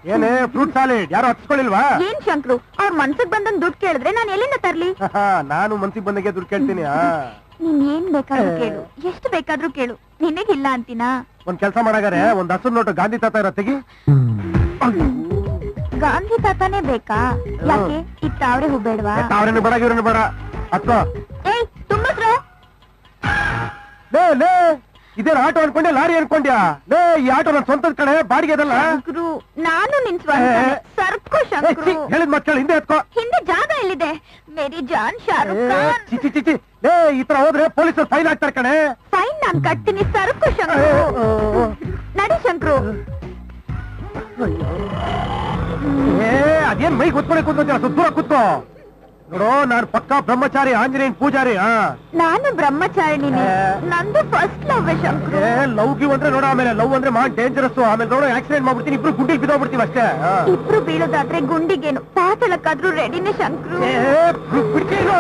ಏನೇ fruit solid ಯಾರು ಹಚ್ಕೊಳ್ಳಿಲ್ವಾ ಏನ್ ಶಂಕ್ರು ಅವ್ರ ಮನ್ಸಿಗೆ ಬಂದಂಗ್ ದುಡ್ಡು ಕೇಳಿದ್ರೆ ನಾನು ಎಲ್ಲಿಂದ ತರ್ಲಿ ನಾನು ಮನ್ಸಿಗೆ ಬಂದಂಗೆ ದುಡ್ಡು ಕೇಳ್ತೀನಿ ಆ. ನೀನ್ ಏನ್ ಬೇಕಾದ್ರೂ ಕೇಳು ಎಷ್ಟು ಬೇಕಾದ್ರೂ ಕೇಳು ನಿನಗಿಲ್ಲ ಅಂತೀನಾ ಒಂದ್ ಕೆಲಸ ಮಾಡಾಗಾರೆ ಒಂದ್ ಹಸು ನೋಟು ಗಾಂಧಿ ತಾತ ಇರೋ ತೆಗಿ ಗಾಂಧಿ ತಾತಾನೇ ಬೇಕಾ ಯಾಕೆ ಇತ್ತ ಅವ್ರೆ ಹೂ ಬೇಡ್ವಾ ಅವ್ರನ್ನ ಬೇಡ ಇವ್ರನ್ನ ಬೇಡ ಹತ್ಕೋ ಏಯ್ ತುಂಬಸ್ರು ಲೇ ಲೇ ಇದೇನ್ ಆಟೋ ಅನ್ಕೊಂಡೆ ಲಾರಿ ಅನ್ಕೊಂಡ್ಯಾ ಲೇ ಈ ಆಟೋ ನನ್ ಸ್ವಂತದ ಕಡೆ ಬಾಡಿಗೆ ಅದಲ್ಲ ಶಂಕ್ರು ನಾನು ನಿನ್ ಸ್ವಂತ ಏ. ಸರ್ಕೋ ಏ, ಶಂಕ್ರು ಛೀ, ಹೇಳಿದ್ ಮಕ್ಕಳು ಹಿಂದೆ ಎತ್ಕೋ ಹಿಂದೆ ಜಾಗ ಎಲ್ಲಿದೆ ಮೇರಿ ಜಾನ್ ಶಾರುಖ್ ಏ, ಖಾನ್ ಚಿ ಚಿ ಚಿ ಚಿ ಲೇ ಈ ತರ ಹೋದ್ರೆ ಪೊಲೀಸರು ಫೈನ್ ಹಾಕ್ತಾರೆ ಕಣೆ ಫೈನ್ ನಾನ್ ಕಟ್ತೀನಿ ಸರ್ಕು ಶಂಕ್ರು ನಡಿ ಶಂಕ್ರು ಏ ಅದೇನ್ ಮೈ ಗೊತ್ಕೊಂಡೆ ಕೂತ್ಕೊಂತೀರ ಸ್ವಲ್ಪ ದೂರ ಕೂತ್ಕೋ ನೋಡು ನಾನ್ ಪಕ್ಕಾ ಬ್ರಹ್ಮಚಾರಿ ಆಂಜನೇಯನ್ ಪೂಜಾರಿ ಹಾ ನಾನು ಬ್ರಹ್ಮಚಾರಿಣಿನೇ ಏ. ನಂದು ಫಸ್ಟ್ ಲವ್ ಶಂಕ್ರು ಏ ಲವ್ ಗಿವ್ ಅಂದ್ರೆ ನೋಡು ಆಮೇಲೆ ಲವ್ ಅಂದ್ರೆ ಮಾ ಡೇಂಜರಸ್ ಆಮೇಲೆ ನೋಡು ಆಕ್ಸಿಡೆಂಟ್ ಮಾಡ್ಬಿಡ್ತೀನಿ ಇಬ್ರು ಗುಂಡಿಲ್ ಬಿದ್ದೋಗ್ಬಿಡ್ತೀವಿ ಅಷ್ಟೇ ಹಾ. ಇಬ್ರು ಬೀಳೋದಾದ್ರೆ ಗುಂಡಿಗೇನು ಪಾತಳಕ್ಕಾದ್ರೂ ರೆಡಿನೇ ಶಂಕ್ರು ಏ, ಬಿ- ಬಿಡ್ತಿ ಇಲ್ವೋ?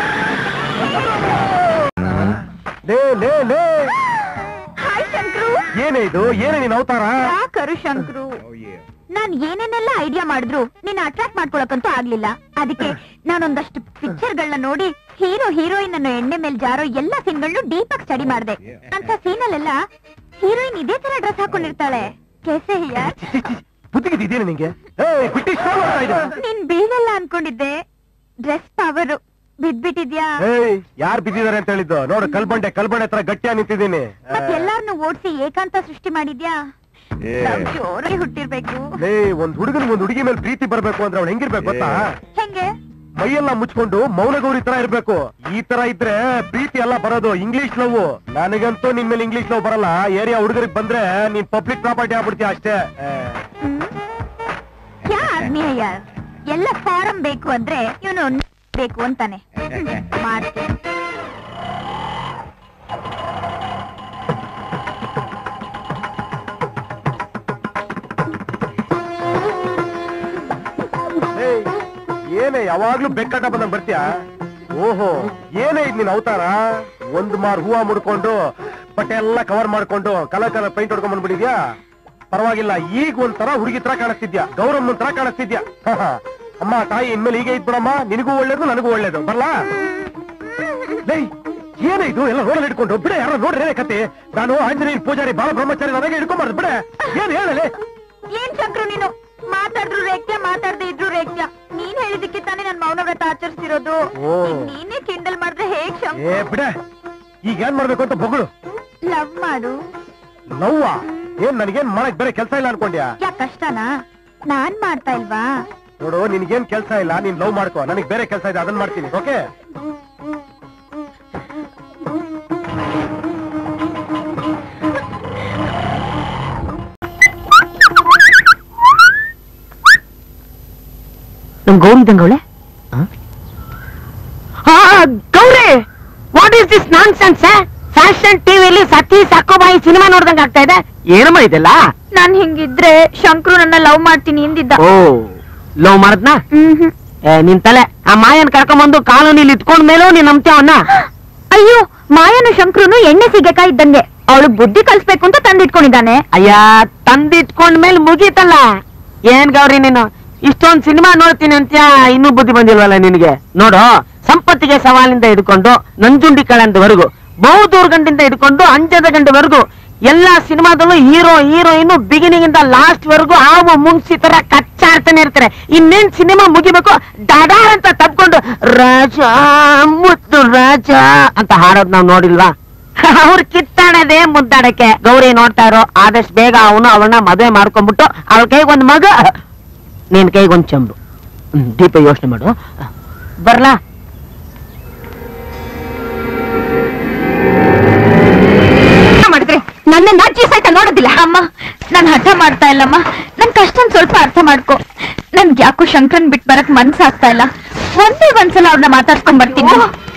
ಲೇ ಲೇ ಲೇ ಹಾಯ್ ಶಂಕ್ರು ಏನೇ ಇದು ಏನೇ ನೀನ್ ಅವತಾರ ಯಾಕರು ಶಂಕ್ರು ನಾನ್ ಏನೇನೆಲ್ಲ ಐಡಿಯಾ ಮಾಡಿದ್ರು ನಿನ್ನ ಅಟ್ರಾಕ್ಟ್ ಮಾಡ್ಕೊಳಕ್ಕಂತೂ ಆಗ್ಲಿಲ್ಲ ಅದಕ್ಕೆ ನಾನೊಂದಷ್ಟು ಪಿಕ್ಚರ್ ಗಳನ್ನ ನೋಡಿ ಹೀರೋ ಹೀರೋಯಿನ್ ಅನ್ನು ಎಣ್ಣೆ ಮೇಲೆ ಜಾರೋ ಎಲ್ಲಾ ಸೀನ್ ಗಳನ್ನು ಡೀಪ್ ಆಗಿ ಸ್ಟಡಿ ಮಾಡಿದೆ ಅಂತ ಸೀನ್ ಅಲ್ಲೆಲ್ಲ ಹೀರೋಯಿನ್ ಇದೇ ತರ ಡ್ರೆಸ್ ಹಾಕೊಂಡಿರ್ತಾಳೆ ಕೆಸೆ ಯಾರ್ ಬುದ್ಧಿಗಿದ್ ಇದೇನೆ ನಿಂಗೆ ಏ ಬಿಟ್ಟಿ ಸ್ಟೋವ್ ಮಾಡ್ತಾ ಇದೆ ನೀನ್ ಬೀಳಲ್ಲ ಅನ್ಕೊಂಡಿದ್ದೆ ಡ್ರೆಸ್ ಪವರ್ ಬಿದ್ಬಿಟ್ಟಿದ್ಯಾ ಏಯ್ ಯಾರ್ ಬಿದ್ದಿದಾರೆ ಅಂತ ಹೇಳಿದ್ದು ನೋಡು ಕಲ್ಬಂಡೆ ಕಲ್ಬಂಡೆ ಹತ್ರ ಗಟ್ಟಿಯಾಗಿ ನಿಂತಿದ್ದೀನಿ ಮತ್ ಎಲ್ಲಾರ್ನು ಓಡ್ಸಿ ಏಕಾಂತ ಸೃಷ್ಟಿ ಮಾಡಿದ್ಯಾ ಏ. ನಾವ್ ಜೋರಾಗಿ ಹುಟ್ಟಿರ್ಬೇಕು ಲೇ ಒಂದ್ ಹುಡುಗನಿಗೆ ಒಂದ್ ಹುಡುಗಿ ಮೇಲೆ ಪ್ರೀತಿ ಬರ್ಬೇಕು ಅಂದ್ರೆ ಅವ್ಳು ಹೆಂಗಿರ್ಬೇಕು ಗೊತ್ತಾ ಹೆಂಗೆ ಮೈಯೆಲ್ಲ ಮುಚ್ಕೊಂಡು ಮೌನಗೌರಿ ತರ ಇರ್ಬೇಕು ಈ ತರ ಇದ್ರೆ ಪ್ರೀತಿ ಎಲ್ಲ ಬರೋದು ಇಂಗ್ಲಿಷ್ ಲವ್ ನನಗಂತೂ ನಿನ್ ಮೇಲೆ ಇಂಗ್ಲಿಷ್ ಲವ್ ಬರಲ್ಲ ಏರಿಯಾ ಹುಡುಗರಿಗೆ ಬಂದ್ರೆ ನೀನ್ ಪಬ್ಲಿಕ್ ಪ್ರಾಪರ್ಟಿ ಆಗ್ಬಿಡ್ತೀಯ ಅಷ್ಟೇ ಏ. ಹ್ಮ್? ಯಾ ಆದ್ಮಿ है यार ಎಲ್ಲ ಫಾರಂ ಬೇಕು ಅಂದ್ರೆ ಇವನು ಬೇಕು ಅಂತಾನೆ ಮಾಡ್ತೀನಿ ಏಯ್, ಏನೇ ಯಾವಾಗ್ಲೂ ಬೆಕ್ಕಟ ಬಂದಂಗ್ ಬರ್ತೀಯ ಓಹೋ ಏನೇ ಇದ್ ನಿನ್ ಅವತಾರ ಒಂದ್ ಮಾರ್ ಹೂವ ಮುಡ್ಕೊಂಡು ಬಟ್ಟೆ ಎಲ್ಲ ಕವರ್ ಮಾಡ್ಕೊಂಡು ಕಲರ್ ಕಲರ್ ಪೈಂಟ್ ಹೊಡ್ಕೊಂಡ್ ಬಂದ್ಬಿಟ್ಟಿದ್ಯಾ ಪರವಾಗಿಲ್ಲ ಈಗ ಒಂಥರ ಹುಡುಗಿ ತರ ಕಾಣಿಸ್ತಿದ್ಯಾ ಗೌರಮ್ಮನ್ ತರ ಕಾಣಿಸ್ತಿದ್ಯಾ ಅಮ್ಮ ತಾಯಿ ಇನ್ಮೇಲೆ ಹೀಗೆ ಇದ್ಬಿಡಮ್ಮ ನಿನಗೂ ಒಳ್ಳೇದು ನನಗೂ ಒಳ್ಳೇದು ಬರ್ಲಾ ಲೇ ಏನೇ ಇದು ಎಲ್ಲ ರೋಡಲ್ಲಿ ಇಟ್ಕೊಂಡು ಬಿಡೆ ಯಾರೋ ನೋಡ್ರಿ ಏನೇ ಕತೆ ನಾನು ಆಂಜನೇಯ ಪೂಜಾರಿ ಬಾಲ ಬ್ರಹ್ಮಚಾರಿ ನನಗೆ ಇಟ್ಕೊಂಬಾರ್ದು ಬಿಡೆ ಏನ್ ಹೇಳಲೆ ಏನ್ ಚಕ್ರು ನೀನು ಮಾತಾಡ್ರು ರೇಖ್ಯ ಮಾತಾಡ್ದೆ ಇದ್ರು ರೇಖ್ಯ ನೀನ್ ಹೇಳಿದಕ್ಕೆ ತಾನೇ ನನ್ ಮೌನ ವ್ರತ ಆಚರಿಸ್ತಿರೋದು ಓ. ಇನ್ ನೀನೇ ಕಿಂಡಲ್ ಮಾಡಿದ್ರೆ ಹೇಗ್ ಏ ಬಿಡೆ ಈಗ ಏನ್ ಮಾಡ್ಬೇಕು ಅಂತ ಬೊಗಳು ಲವ್ ಮಾಡು ಲವ್ವ ಏನ್ ನನಗೇನ್ ಮಾಡಕ್ ಬೇರೆ ಕೆಲ್ಸ ಇಲ್ಲ ಅನ್ಕೊಂಡ್ಯಾ ಯಾಕ್ ಕಷ್ಟನಾ ನಾನ್ ಮಾಡ್ತಾ ಇಲ್ವಾ ನೋಡು ನಿನ್ಗೇನ್ ಕೆಲ್ಸ ಇಲ್ಲ ನೀನ್ ಲವ್ ಮಾಡ್ಕೋ ನನಗ್ ಬೇರೆ ಕೆಲ್ಸ ಇದೆ ಅದನ್ನ ಮಾಡ್ತೀನಿ ಓಕೆ ನಮ್ ಗೌರಿ ಇದ್ದಂಗವಳೆ Gauri what is this nonsense fashion ಟಿವಿಲಿ ಸತಿ ಸಕ್ಕೋಬಾಯಿ ಸಿನಿಮಾ ನೋಡ್ದಂಗ ಆಗ್ತಾ ಇದೆ ಏನಮ್ಮ ಇದೆಲ್ಲ ನಾನ್ ಹಿಂಗಿದ್ರೆ ಶಂಕ್ರು ನನ್ನ ಲವ್ ಮಾಡ್ತೀನಿ ಎಂದಿದ್ದ ಓ ಲವ್ ಮಾಡದ್ನ ಹ್ಮ್ ಏ, ನಿನ್ ತಲೆ ಆ ಮಾಯನ್ ಕರ್ಕೊಂಬಂದು ಕಾಲೋನಿಲಿ ಇಟ್ಕೊಂಡ್ ಮೇಲೂ ನೀನ್ ನಂಬ್ತೇವನ್ನ ಅಯ್ಯೋ ಮಾಯನು ಶಂಕ್ರುನು ಎಣ್ಣೆ ಸಿಗಕಾಯಿ ಇದ್ದಂಗೆ ಅವಳು ಬುದ್ಧಿ ಕಲ್ಸ್ಬೇಕು ಅಂತ ತಂದಿಟ್ಕೊಂಡಿದ್ದಾನೆ ಅಯ್ಯ ತಂದಿಟ್ಕೊಂಡ್ ಮೇಲೆ ಮುಗೀತಲ್ಲ ಏನ್ ಗೌರಿ ನೀನು ಇಷ್ಟೊಂದ್ ಸಿನಿಮಾ ನೋಡ್ತೀನಿ ಅಂತ್ಯ ಇನ್ನೂ ಬುದ್ಧಿ ಬಂದಿಲ್ವಲ್ಲ ನಿನಗೆ ನೋಡು ಸಂಪತ್ತಿಗೆ ಸವಾಲಿಂದ ಹಿಡ್ಕೊಂಡು ನಂಜುಂಡಿ ಕಳಂದವರೆಗೂ ಬಹುದೂರ್ ಗಂಟಿಂದ ಹಿಡ್ಕೊಂಡು ಅಂಜದ ಗಂಟೆವರೆಗೂ ಎಲ್ಲಾ ಸಿನಿಮಾದಲ್ಲೂ ಹೀರೋ ಹೀರೋಯಿನ್ ಬಿಗಿನಿಂಗ್ ಇಂದ ಲಾಸ್ಟ್ ವರೆಗೂ ಹಾವು ಮುಂಗ್ಸಿ ತರ ಕಚ್ಚಾಡ್ತಾನೆ ಇರ್ತಾರೆ ಇನ್ನೇನ್ ಸಿನಿಮಾ ಮುಗಿಬೇಕು ಡಡಾ ಅಂತ ತಪ್ಕೊಂಡು ರಾಜ ಮುತ್ತು ರಾಜ ಅಂತ ಹಾಡೋದ್ ನಾವ್ ನೋಡಿಲ್ವಾ ಅವ್ರು ಕಿತ್ತಾಡದೆ ಮುದ್ದಾಡಕ್ಕೆ ಗೌರಿ ನೋಡ್ತಾ ಇರೋ ಆದಷ್ಟು ಬೇಗ ಅವನು ಅವಳನ್ನ ಮದುವೆ ಮಾಡ್ಕೊಂಡ್ಬಿಟ್ಟು ಅವಳ ಕೈಗೆ ಒಂದ್ ಮಗ ನಿನ್ ಕೈಗೆ ಒಂದ್ ಚಂಬು ಹ್ಮ್, ದೀಪ ಯೋಚನೆ ಮಾಡು ಬರ್ಲಾ ಮಾಡಿದ್ರೆ ನನ್ನನ್ನ ಅಜ್ಜಿ ಸಹಿತ ನೋಡೋದಿಲ್ಲ ಅಮ್ಮ ನಾನ್ ಹಠ ಮಾಡ್ತಾ ಇಲ್ಲಮ್ಮ ನನ್ ಕಷ್ಟ ಸ್ವಲ್ಪ ಅರ್ಥ ಮಾಡ್ಕೊ ನನ್ಗೆ ಯಾಕೋ ಶಂಕರನ್ ಬಿಟ್ ಬರಕ್ ಮನ್ಸಾಗ್ತಾ ಇಲ್ಲ ಒಂದೇ ಒಂದ್ಸಲ ಅವ್ರನ್ನ ಮಾತಾಡ್ಸ್ಕೊಂಡ್ ಬರ್ತೀನಿ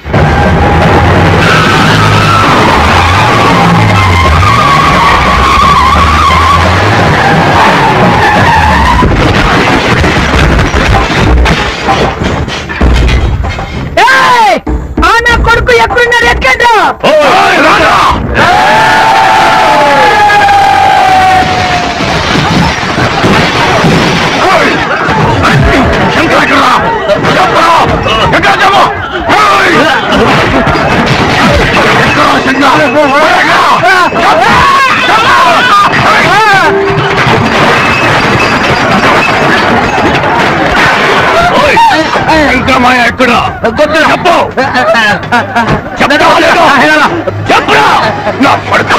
ಆನ ಕೊಡುಕು ಎಕ್ಕುಣ್ಣ ಎತ್ಕೊಂಡ್ರು ಏ శంకరమయ్య ఎక్కడ చెప్పు చెప్తావా లేదో? చెప్పురా నా కొడుకు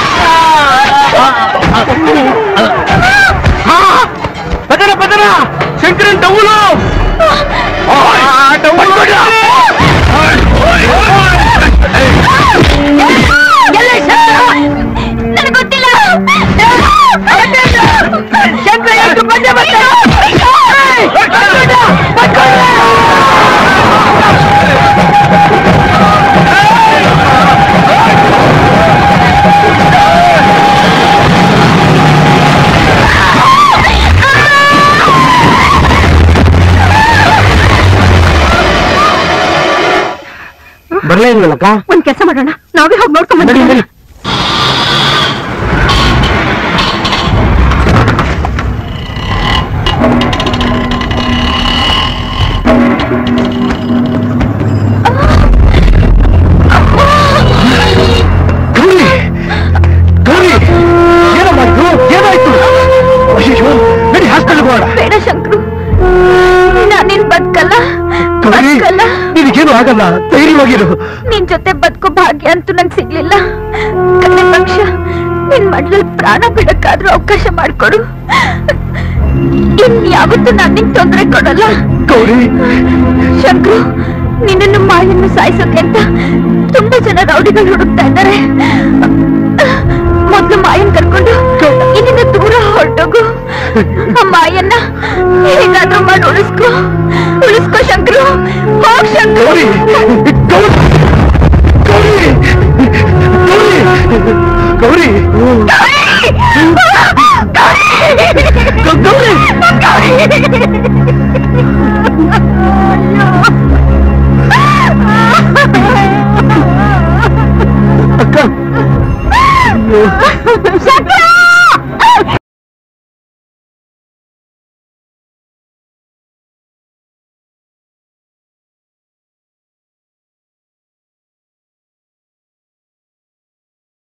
పెద్దరా పెద్దరా శంకరన్ డబ్బులు ఓయ్, పట్టుకోరా. ఓయ్, ఓయ్, ఓయ్. ನನಗೆ ಗೊತ್ತಿಲ್ಲ ಬರ್ಲೇ ಇಲ್ವಲ್ಲಕ್ಕ ಒಂದ್ ಕೆಲಸ ಮಾಡೋಣ ನಾವೇ ಹೋಗಿ ನೋಡ್ಕೊಂಡ್ ನಡಿ, ನಡಿ. ಗೌರಿ ಗೌರಿ ಏನಮ್ಮ ಇದು ಏನಾಯ್ತು ಅಯ್ಯೋ ನಡಿ ಹಾಸ್ಪಿಟಲ್ ಹೋಗೋಣ ಬೇಡ ಶಂಕರು ನಾನಿನ್ ಬದುಕಲ್ಲ ಗೌರಿ ಬದುಕಲ್ಲ ನಿನಗೇನು ಆಗಲ್ಲ ಧೈರ್ಯವಾಗಿರು ನಿನ್ ಜೊತೆ ಬದುಕೋ ಭಾಗ್ಯ ಅಂತೂ ನಂಗೆ ಸಿಗ್ಲಿಲ್ಲ ಕಡೆ ಪಕ್ಷ ನಿನ್ ಮಡ್ಲಲ್ಲಿ ಪ್ರಾಣ ಬಿಡಕ್ಕಾದ್ರೂ ಅವಕಾಶ ಮಾಡ್ಕೊಡು ಇನ್ ಯಾವತ್ತೂ ನಾನ್ ನಿಂಗ್ ತೊಂದ್ರೆ ಕೊಡಲ್ಲ ಗೌರಿ ಶಂಕರು ನಿನ್ನನ್ನು ಮಾಯನ್ನು ಸಾಯಿಸೋಕೆ ಅಂತ ತುಂಬಾ ಜನ ರೌಡಿಗಳು ಹುಡುಕ್ತಾ ಇದ್ದಾರೆ ಮೊದ್ಲು ಮಾಯನ್ ಕರ್ಕೊಂಡು ಇಲ್ಲಿಂದ ದೂರ ಹೊರಟೋಗು ಆ ಮಾಯನ್ನ ಹೇಗಾದ್ರೂ ಮಾಡಿ ಉಳಿಸ್ಕೊ ಉಳಿಸ್ಕೊ ಶಂಕರು ಹೋಗ್ ಶಂಕರು ಗೌರಿ ಗೌರಿ ಗೌರಿ ಗೌರಿ ಗೌರಿ